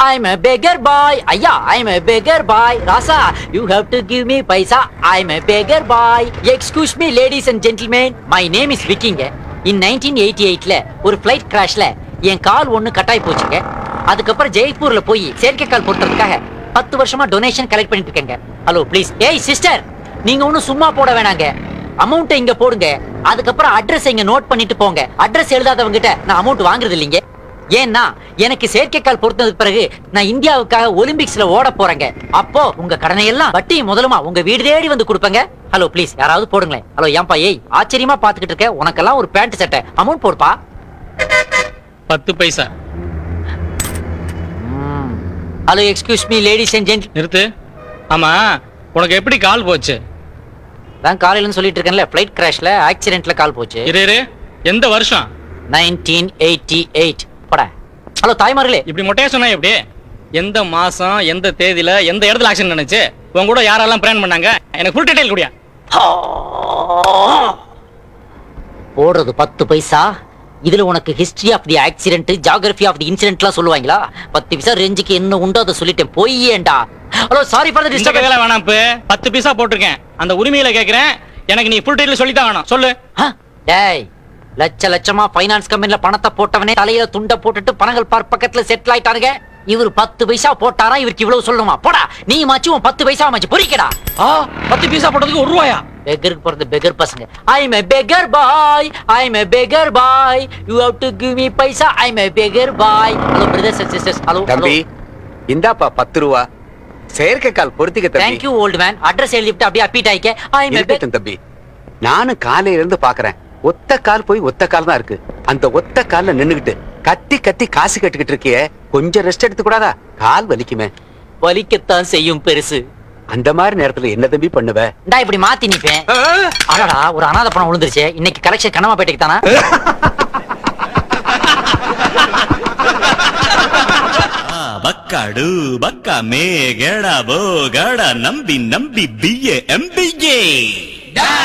I'm a beggar boy. ஐயா I'm a beggar boy. Rasa you have to give me paisa I'm a beggar boy. Excuse me ladies and gentlemen. My name is விக்கிங்க இன் 1988ல ஒரு flight கிராஷ்ல என் கால் ஒண்ணு கட்டாய் போச்சுங்க அதுக்கப்புறம் ஜெய்ப்பூர்ல போய் செயற்கைக்கால் பொருத்துறதுக்காக பத்து வருஷமா donation collect பண்ணிட்டு இருக்கேங்க ஹலோ ப்ளீஸ் ஏய் சிஸ்டர் நீங்க ஒண்ணும் சும்மா போட வேணாங்க அமௌண்ட்டை இங்க போடுங்க அதுக்கப்புறம் அட்ரஸ் இங்க நோட் பண்ணிட்டு போங்க அட்ரஸ் எழுதாதவங்க கிட்ட நான் அமௌண்ட் வாங்குறது இல்லைங்க ஏன்னா எனக்கு செயற்கைக்கால் பொருத்ததுக்கு பிறகு நான் இந்தியாவுக்காக ஒலிம்பிக்ஸ்ல ஓட போறேங்க அப்போ உங்க கடனை எல்லாம் வட்டி முதலுமா உங்க வீடு தேடி வந்து கொடுப்பேங்க ஹலோ ப்ளீஸ் யாராவது போடுங்களேன் ஹலோ ஏன்பா ஏய் ஆச்சரியமா பாத்துக்கிட்டு இருக்க உனக்கெல்லாம் ஒரு பேண்ட் சட்டை அமௌண்ட் போடுப்பா பத்து பைசா hello excuse me ladies and gent நிறுத்து ஆமா உனக்கு எப்படி கால் போச்சு தான் காலையில சொல்லிட்டு இருக்கேன்ல ஃபிளைட் கிராஷ்ல ஆக்சிடென்ட்ல கால் போச்சு இரு இரு எந்த வருஷம் நைன்டீன் எயிட்டி எயிட் பட ஹலோ தாய்மார்களே இப்படி மொட்டையா சொன்னா எப்படி எந்த மாசம் எந்த தேதியில எந்த இடத்துல ஆக்சிடென்ட் நடந்துச்சு உன் கூட யாரெல்லாம் பிளான் பண்ணாங்க எனக்கு ஃபுல் டீடைல் குடியா போடுறது பத்து பைசா இதுல உனக்கு history of the accident geography of the இன்சிடென்ட்லாம் சொல்லுவாங்களா பத்து பைசா ரேஞ்சுக்கு என்ன உண்டோ அதை சொல்லிட்டேன் பொய்யேண்டா ஹலோ சாரி ஃபார் த இந்த டிஸ்டர்பன்ஸ் கதையில வேணாம் இப்ப பத்து பைசா போட்டிருக்கேன் அந்த உரிமையில கேக்குறேன் எனக்கு நீ ஃபுல் டீடைல் சொல்லி தான் வேணும் சொல்லு டேய் லட்ச லட்சமா ஃபைனான்ஸ் கம்பெனில பணத்தை போட்டவனே தலையில துண்ட போட்டுட்டு பணங்கள் பார் பக்கத்துல செட்டில் ஆயிட்டானுங்க இவர் பத்து பைசா போட்டாரா இவருக்கு இவ்வளவு சொல்லணுமா போடா நீ மாச்சு உன் பத்து பைசா மாச்சு பொறிக்கடா ஆ பத்து பைசா போட்டதுக்கு ஒரு ரூபாயா பெகருக்கு பிறந்த பெகர் பசங்க I am a beggar boy I am a beggar boy you have to give me paisa I am a beggar boy hello brothers and sisters hello தம்பி இந்தாப்பா பத்து ரூபா செயற்கைக்கால் பொருத்திக்க தேங்க் தம்பி யூ ஓல்ட் மேன் அட்ரஸ் எழுதிட்டு அப்படியே அப்பீட் ஆயிக்க ஐ எம் எ இருக்கட்டும் தம்பி நானும் காலையில இருந்து பாக்குறேன் ஒத்த கால் போய் ஒத்த கால் தான் இருக்கு அந்த ஒத்த கால்ல நின்னுகிட்டு கத்தி கத்தி காசு கட்டுக்கிட்டு இருக்கியே கொஞ்சம் ரெஸ்ட் எடுத்து கூடாதா கால் வலிக்குமே வலிக்கத்தான் செய்யும் பெருசு அந்த மாதிரி நேரத்துல என்ன தம்பி பண்ணுவ டா இப்படி மாத்தி நிப்பேன் அடடா ஒரு அனாதை பணம் விழுந்துருச்சு இன்னைக்கு கலெக்ஷன் கனமாப்பேட்டைக்கு தானா ಆ, ಬಕ್ಕಡು ಬಕ್ಕ ಮೇ ಗಡ ಬೋ ಗಡ ನಂಬಿ ನಂಬಿ ಬಿಯೆ ಎಂಬಿಗೆ